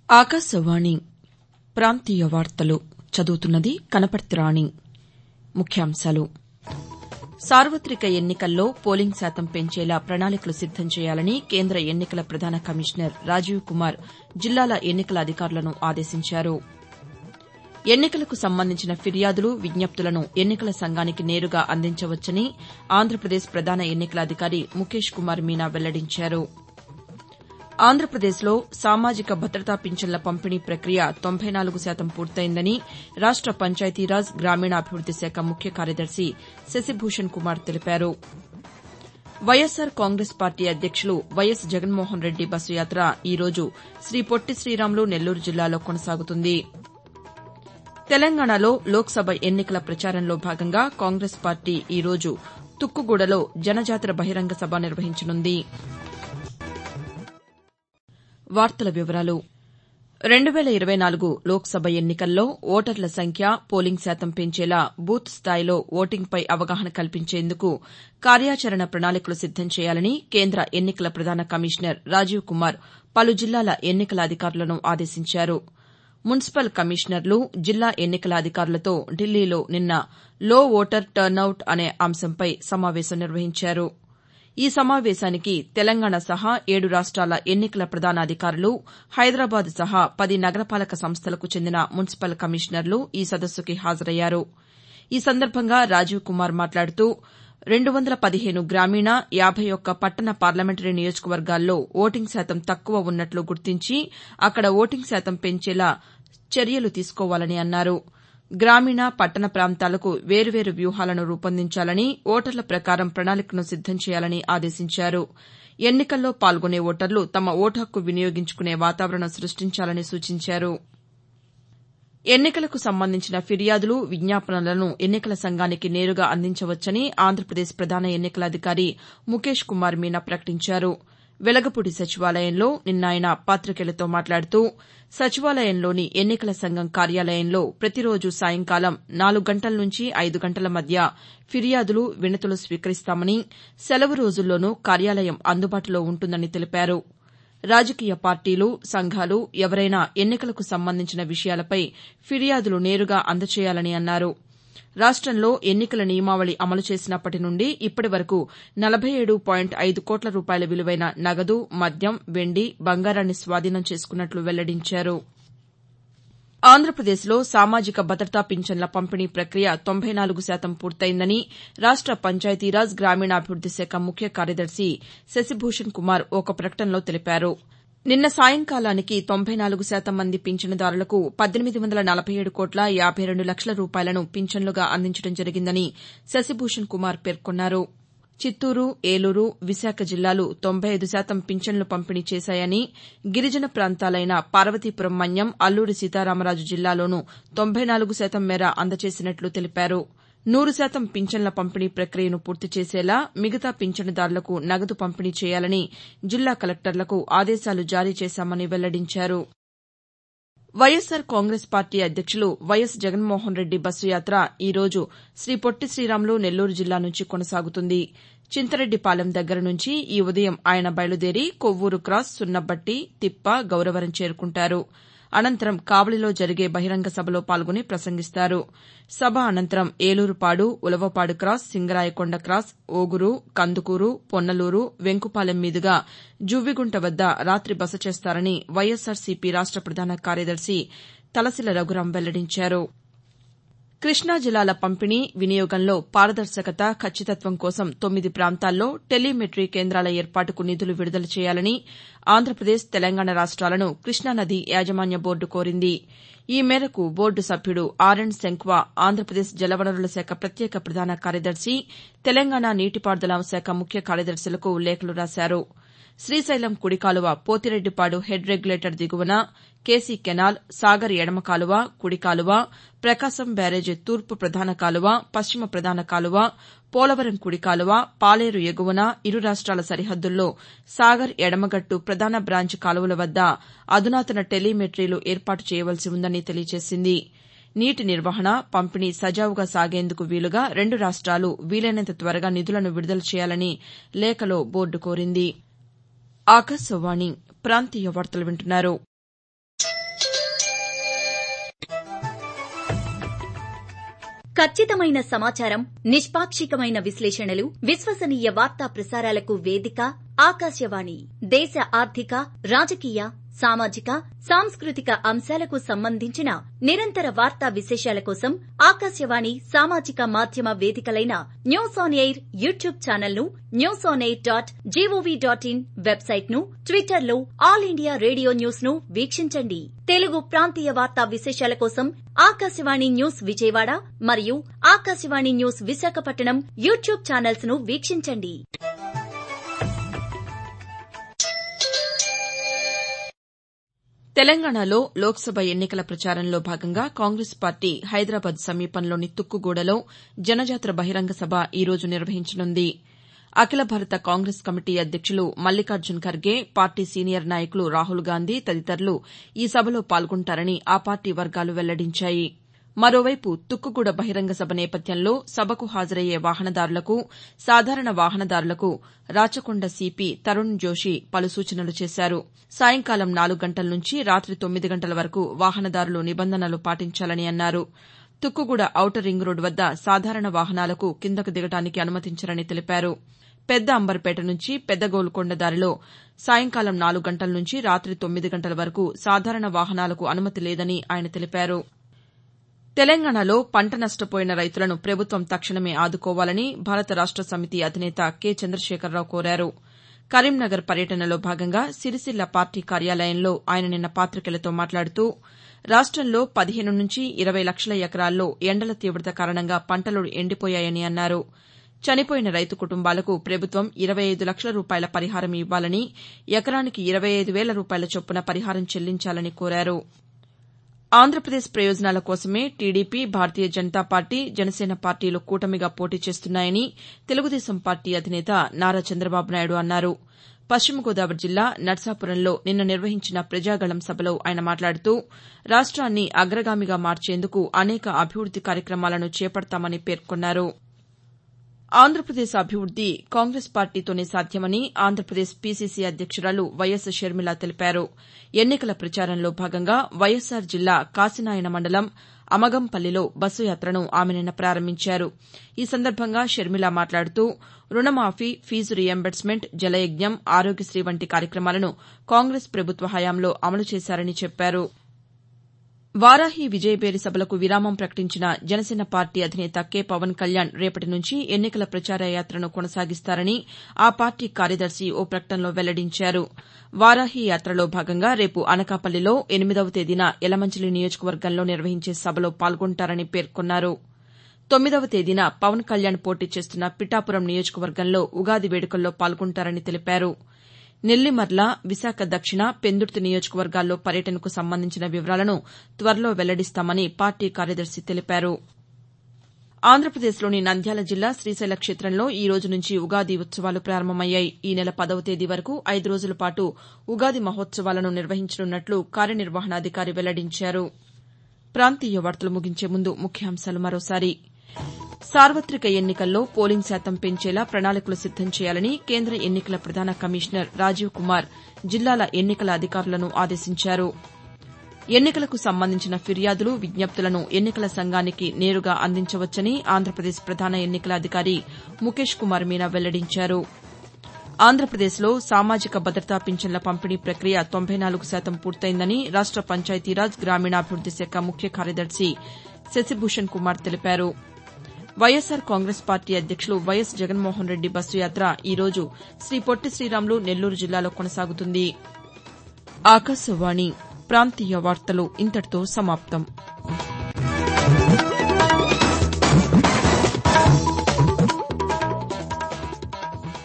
ఆకాశవాణి ప్రాంతీయ వార్తలు చదువుతున్నది కనపర్తి రాణి ముఖ్యాంశాలు సార్వతిక ఎన్నికల్లో పోలింగ్ శాతం పెంచేలా ప్రణాళికలు సిద్దం చేయాలని కేంద్ర ఎన్నికల ప్రధాన కమిషనర్ రాజీవ్ కుమార్ జిల్లాల ఎన్నికల అధికారులను ఆదేశించారు ఎన్నికలకు సంబంధించిన ఫిర్యాదులు విజ్ఞప్తులను ఎన్నికల సంఘానికి నేరుగా అందించవచ్చని ఆంధ్రప్రదేశ్ ప్రధాన ఎన్నికల అధికారి ముఖేష్ కుమార్ మీనా వెల్లడించారు ఆంధ్రప్రదేశ్లో సామాజిక భద్రతా పింఛన్ల పంపిణీ ప్రక్రియ తొంభై నాలుగు శాతం పూర్తయిందని రాష్ట పంచాయతీరాజ్ గ్రామీణాభివృద్ది శాఖ ముఖ్య కార్యదర్శి శశిభూషణ్ కుమార్ తెలిపారు వైఎస్సార్ కాంగ్రెస్ పార్టీ అధ్యక్షులు వైఎస్ జగన్మోహన్ రెడ్డి బస్సు యాత్ర ఈ రోజు శ్రీ పొట్టి శ్రీరాములు నెల్లూరు జిల్లాలో కొనసాగుతుంది తెలంగాణలో లోక్సభ ఎన్నికల ప్రచారంలో భాగంగా కాంగ్రెస్ పార్టీ ఈ రోజు తుక్కుగూడలో జనజాతర బహిరంగ సభ నిర్వహించనుంది రెండు వేల ఇరవై నాలుగు లోక్సభ ఎన్నికల్లో ఓటర్ల సంఖ్య పోలింగ్ శాతం పెంచేలా బూత్ స్థాయిలో ఓటింగ్పై అవగాహన కల్పించేందుకు కార్యాచరణ ప్రణాళికలు సిద్దం చేయాలని కేంద్ర ఎన్నికల ప్రధాన కమిషనర్ రాజీవ్ కుమార్ పలు జిల్లాల ఎన్నికల అధికారులను ఆదేశించారు మున్సిపల్ కమిషనర్లు జిల్లా ఎన్నికల అధికారులతో ఢిల్లీలో నిన్న లో ఓటర్ టర్నౌట్ అనే అంశంపై సమావేశం నిర్వహించారు ఈ సమావేశానికి తెలంగాణ సహా ఏడు రాష్ట్రాల ఎన్నికల ప్రధానాధికారులు హైదరాబాద్ సహా పది నగరపాలక సంస్థలకు చెందిన మున్సిపల్ కమిషనర్లు ఈ సదస్సుకి హాజరయ్యారు ఈ సందర్భంగా రాజీవ్ కుమార్ మాట్లాడుతూ రెండు వందల పదిహేను గ్రామీణ యాబై ఒక్క పట్టణ పార్లమెంటరీ నియోజకవర్గాల్లో ఓటింగ్ శాతం తక్కువ ఉన్నట్లు గుర్తించి అక్కడ ఓటింగ్ శాతం పెంచేలా చర్యలు తీసుకోవాలని అన్నారు గ్రామీణ పట్టణ ప్రాంతాలకు వేర్వేరు వ్యూహాలను రూపొందించాలని ఓటర్ల ప్రకారం ప్రణాళికను సిద్దం చేయాలని ఆదేశించారు ఎన్నికల్లో పాల్గొనే ఓటర్లు తమ ఓటు హక్కు వినియోగించుకునే వాతావరణం సృష్టించాలని సూచించారు ఎన్నికలకు సంబంధించిన ఫిర్యాదులు విజ్ఞాపనలను ఎన్నికల సంఘానికి నేరుగా అందించవచ్చని ఆంధ్రప్రదేశ్ ప్రధాన ఎన్నికల అధికారి ముఖేష్ కుమార్ మీనా ప్రకటించారు వెలగపూడి సచివాలయంలో నిన్న ఆయన పాతికేయులతో మాట్లాడుతూ సచివాలయంలోని ఎన్నికల సంఘం కార్యాలయంలో ప్రతిరోజు సాయంకాలం నాలుగు గంటల నుంచి ఐదు గంటల మధ్య ఫిర్యాదులు వినతులు స్వీకరిస్తామని సెలవు రోజుల్లోనూ కార్యాలయం అందుబాటులో ఉంటుందని తెలిపారు రాజకీయ పార్టీలు సంఘాలు ఎవరైనా ఎన్నికలకు సంబంధించిన విషయాలపై ఫిర్యాదులు నేరుగా అందజేయాలని అన్నారు రాష్టంలో ఎన్నికల నియమావళి అమలు చేసినప్పటి నుండి ఇప్పటి వరకు నలభై ఏడు పాయింట్ ఐదు కోట్ల రూపాయల విలువైన నగదు మద్యం వెండి బంగారాన్ని స్వాధీనం చేసుకున్నట్లు వెల్లడించారు ఆంధ్రప్రదేశ్లో సామాజిక భద్రతా పింఛన్ల పంపిణీ ప్రక్రియ తొంభై నాలుగు శాతం పూర్తయిందని రాష్ట పంచాయతీరాజ్ గ్రామీణాభివృద్ది శాఖ ముఖ్య కార్యదర్శి శశిభూషణ్ కుమార్ ఒక ప్రకటనలో తెలిపారు నిన్న సాయంకాలానికి తొంభై నాలుగు శాతం మంది పింఛనుదారులకు పద్దెనిమిది వందల నలభై ఏడు కోట్ల యాబై రెండు లక్షల రూపాయలను పింఛన్లుగా అందించడం జరిగిందని శశిభూషణ్ కుమార్ పేర్కొన్నారు చిత్తూరు ఏలూరు విశాఖ జిల్లాలు తొంభై ఐదు శాతం పింఛన్లు పంపిణీ చేశాయని గిరిజన ప్రాంతాలైన పార్వతీపురం మన్యం అల్లూరి సీతారామరాజు జిల్లాలోనూ తొంభై నాలుగు శాతం మేర అందజేసినట్లు తెలిపారు నూరు శాతం పింఛన్ల పంపిణీ ప్రక్రియను పూర్తి చేసేలా మిగతా పింఛనుదారులకు నగదు పంపిణీ చేయాలని జిల్లా కలెక్టర్లకు ఆదేశాలు జారీ చేశామని వెల్లడించారు వైఎస్సార్ కాంగ్రెస్ పార్టీ అధ్యక్షులు వైఎస్ జగన్మోహన్ రెడ్డి బస్సు యాత్ర ఈ రోజు శ్రీ పొట్టి శ్రీరాములు నెల్లూరు జిల్లా నుంచి కొనసాగుతుంది చింతరెడ్డిపాలెం దగ్గర నుంచి ఈ ఉదయం ఆయన బయలుదేరి కొవ్వూరు క్రాస్ సున్నబట్టి తిప్ప గౌరవరం చేరుకుంటారు అనంతరం కావలిలో జరిగే బహిరంగ సభలో పాల్గొని ప్రసంగిస్తారు సభ అనంతరం ఏలూరుపాడు ఉలవపాడు క్రాస్ సింగరాయకొండ క్రాస్ ఓగురు కందుకూరు పొన్నలూరు వెంకుపాలెం మీదుగా జువ్విగుంట వద్ద రాతి బస చేస్తారని వైఎస్సార్సీపీ రాష్ట ప్రధాన కార్యదర్శి తలశిల రఘురాం వెల్లడించారు కృష్ణా జలాల పంపిణీ వినియోగంలో పారదర్శకత ఖచ్చితత్వం కోసం తొమ్మిది ప్రాంతాల్లో టెలిమెట్రీ కేంద్రాల ఏర్పాటుకు నిధులు విడుదల చేయాలని ఆంధ్రప్రదేశ్ తెలంగాణ రాష్ట్రాలను కృష్ణానది యాజమాన్య బోర్డు కోరింది ఈ మేరకు బోర్డు సభ్యుడు ఆర్ఎన్ శంఖ్వా ఆంధ్రప్రదేశ్ జలవనరుల శాఖ ప్రత్యేక ప్రధాన కార్యదర్శి తెలంగాణ నీటిపారుదల శాఖ ముఖ్య కార్యదర్శులకు లేఖలు రాశారు శ్రీశైలం కుడి కాలువ పోతిరెడ్డిపాడు హెడ్ రెగ్యులేటర్ దిగువన కేసీ కెనాల్ సాగర్ ఎడమ కాలువ కుడి కాలువ ప్రకాశం బ్యారేజీ తూర్పు ప్రధాన కాలువ పశ్చిమ ప్రధాన కాలువ పోలవరం కుడి కాలువ పాలేరు ఎగువన ఇరు రాష్ట్రాల సరిహద్దుల్లో సాగర్ ఎడమగట్టు ప్రధాన బ్రాంచ్ కాలువల వద్ద అధునాతన టెలిమెట్రీలు ఏర్పాటు చేయవలసి ఉందని తెలియజేసింది నీటి నిర్వహణ పంపిణీ సజావుగా సాగేందుకు వీలుగా రెండు రాష్ట్రాలు వీలైనంత త్వరగా నిధులను విడుదల చేయాలని లేఖలో బోర్డు కోరింది ఆకాశవాణి ప్రాంతీయ వార్తలు వింటున్నారు ఖచ్చితమైన సమాచారం నిష్పాక్షికమైన విశ్లేషణలు విశ్వసనీయ వార్తా ప్రసారాలకు వేదిక ఆకాశవాణి దేశ ఆర్థిక రాజకీయ సామాజిక సాంస్కృతిక అంశాలకు సంబంధించిన నిరంతర వార్తా విశేషాల కోసం ఆకాశవాణి సామాజిక మాధ్యమ వేదికలైన news on air YouTube channel ను news on air dot GOV dot in website ను ట్విట్టర్ లో ఆల్ ఇండియా రేడియో న్యూస్ ను వీక్షించండి తెలుగు ప్రాంతీయ వార్తా విశేషాల కోసం ఆకాశవాణి న్యూస్ విజయవాడ మరియు Akashvani news Visakhapatnam YouTube channels ను వీక్షించండి తెలంగాణలో లోక్సభ ఎన్నికల ప్రచారంలో భాగంగా కాంగ్రెస్ పార్టీ హైదరాబాద్ సమీపంలోని తుక్కుగూడలో జనజాతర బహిరంగ సభ ఈ రోజు నిర్వహించనుంది అఖిల భారత కాంగ్రెస్ కమిటీ అధ్యక్షులు మల్లికార్జున్ ఖర్గే పార్టీ సీనియర్ నాయకులు రాహుల్ గాంధీ తదితరులు ఈ సభలో పాల్గొంటారని ఆ పార్టీ వర్గాలు వెల్లడించాయి మరోవైపు తుక్కుగూడ బహిరంగ సభ నేపథ్యంలో సభకు హాజరయ్యే వాహనదారులకు సాధారణ వాహనదారులకు రాచకొండ సీపీ తరుణ్ జోషి పలు సూచనలు చేశారు సాయంకాలం నాలుగు గంటల నుంచి రాతి తొమ్మిది గంటల వరకు వాహనదారులు నిబంధనలు పాటించాలని అన్నారు తుక్కుగూడ ఔటర్ రింగ్ రోడ్డు వద్ద సాధారణ వాహనాలకు కిందకు దిగడానికి అనుమతించరని తెలిపారు పెద్ద అంబర్పేట నుంచి పెద్ద గోల్కొండ దారిలో సాయంకాలం నాలుగు గంటల నుంచి రాతి తొమ్మిది గంటల వరకు సాధారణ వాహనాలకు అనుమతి లేదని ఆయన తెలిపారు తెలంగాణలో పంట నష్టపోయిన రైతులను ప్రభుత్వం తక్షణమే ఆదుకోవాలని భారత రాష్ట సమితి అధినేత కె చంద్రశేఖరరావు కోరారు కరీంనగర్ పర్యటనలో భాగంగా సిరిసిల్ల పార్టీ కార్యాలయంలో ఆయన నిన్న పాతికేయులతో మాట్లాడుతూ రాష్టంలో పదిహేను నుంచి ఇరవై లక్షల ఎకరాల్లో ఎండల తీవత కారణంగా పంటలు ఎండిపోయాయని అన్నారు చనిపోయిన రైతు కుటుంబాలకు ప్రభుత్వం ఇరవై ఐదు లక్షల రూపాయల పరిహారం ఇవ్వాలని ఎకరానికి ఇరవై ఐదు వేల రూపాయల చొప్పున పరిహారం చెల్లించాలని కోరారు ఆంధ్రప్రదేశ్ ప్రయోజనాల కోసమే టీడీపీ భారతీయ జనతా పార్టీ జనసేన పార్టీలు కూటమిగా పోటీ చేస్తున్నాయని తెలుగుదేశం పార్టీ అధినేత నారా చంద్రబాబు నాయుడు అన్నారు పశ్చిమ గోదావరి జిల్లా నర్సాపురంలో నిన్న నిర్వహించిన ప్రజాగళం సభలో ఆయన మాట్లాడుతూ రాష్ట్రాన్ని అగ్రగామిగా మార్చేందుకు అనేక అభివృద్ది కార్యక్రమాలను చేపడతామని పేర్కొన్నారు ఆంధ్రప్రదేశ్ అభివృద్ది కాంగ్రెస్ పార్టీతోనే సాధ్యమని ఆంధ్రప్రదేశ్ పీసీసీ అధ్యక్షురాలు వైఎస్ షర్మిల తెలిపారు ఎన్నికల ప్రచారంలో భాగంగా వైఎస్సార్ జిల్లా కాశీనాయన మండలం అమగంపల్లిలో బస్సు యాత్రను ఆమె నిన్న ప్రారంభించారు ఈ సందర్భంగా షర్మిల మాట్లాడుతూ రుణమాఫీ ఫీజు రీయింబర్స్మెంట్ జలయజ్ఞం ఆరోగ్యశ్రీ వంటి కార్యక్రమాలను కాంగ్రెస్ ప్రభుత్వ హయాంలో అమలు చేశారని చెప్పారు వారాహి విజయబేరి సభలకు విరామం ప్రకటించిన జనసేన పార్టీ అధినేత కె పవన్ కళ్యాణ్ రేపటి నుంచి ఎన్నికల ప్రచార యాత్రను కొనసాగిస్తారని ఆ పార్టీ కార్యదర్శి ఓ ప్రకటనలో వెల్లడించారు వారాహి యాత్రలో భాగంగా రేపు అనకాపల్లిలో ఎనిమిదవ తేదీన యలమంచిలి నియోజకవర్గంలో నిర్వహించే సభలో పాల్గొంటారని పేర్కొన్నారు తొమ్మిదవ తేదీన పవన్ కళ్యాణ్ పోటీ చేస్తున్న పిఠాపురం నియోజకవర్గంలో ఉగాది వేడుకల్లో పాల్గొంటారని తెలిపారు నెల్లిమర్ల విశాఖ దక్షిణ పెందుర్తి నియోజకవర్గాల్లో పర్యటనకు సంబంధించిన వివరాలను త్వరలో వెల్లడిస్తామని పార్టీ కార్యదర్శి తెలిపారు ఆంధ్రప్రదేశ్లోని నంద్యాల జిల్లా శ్రీశైల క్షేత్రంలో ఈ రోజు నుంచి ఉగాది ఉత్సవాలు ప్రారంభమయ్యాయి ఈ నెల పదవ తేదీ వరకు ఐదు రోజుల పాటు ఉగాది మహోత్సవాలను నిర్వహించనున్నట్లు కార్యనిర్వహణాధికారి వెల్లడించారు ప్రాంతీయ వార్తలు ముగించే ముందు ముఖ్యాంశాలు మరోసారి సార్వతిక ఎన్నికల్లో పోలింగ్ శాతం పెంచేలా ప్రణాళికలు సిద్దం చేయాలని కేంద్ర ఎన్నికల ప్రధాన కమిషనర్ రాజీవ్ కుమార్ జిల్లాల ఎన్నికల అధికారులను ఆదేశించారు ఎన్నికలకు సంబంధించిన ఫిర్యాదులు విజ్ఞప్తులను ఎన్నికల సంఘానికి నేరుగా అందించవచ్చని ఆంధ్రప్రదేశ్ ప్రధాన ఎన్నికల అధికారి ముఖేష్ కుమార్ మీనా వెల్లడించారు ఆంధ్రప్రదేశ్లో సామాజిక భద్రతా పింఛన్ల పంపిణీ ప్రక్రియ తొంభై నాలుగు శాతం పూర్తయిందని రాష్ట పంచాయతీరాజ్ గ్రామీణాభివృద్ది శాఖ ముఖ్య కార్యదర్శి శశిభూషణ్ కుమార్ తెలిపారు వైఎస్సార్ కాంగ్రెస్ పార్టీ అధ్యక్షులు వైఎస్ జగన్మోహన్ రెడ్డి బస్సు యాత్ర ఈ రోజు శ్రీ పొట్టి శ్రీరాములు నెల్లూరు జిల్లాలో కొనసాగుతుంది ఆకాశవాణి ప్రాంతీయ వార్తలు ఇంతటితో సమాప్తం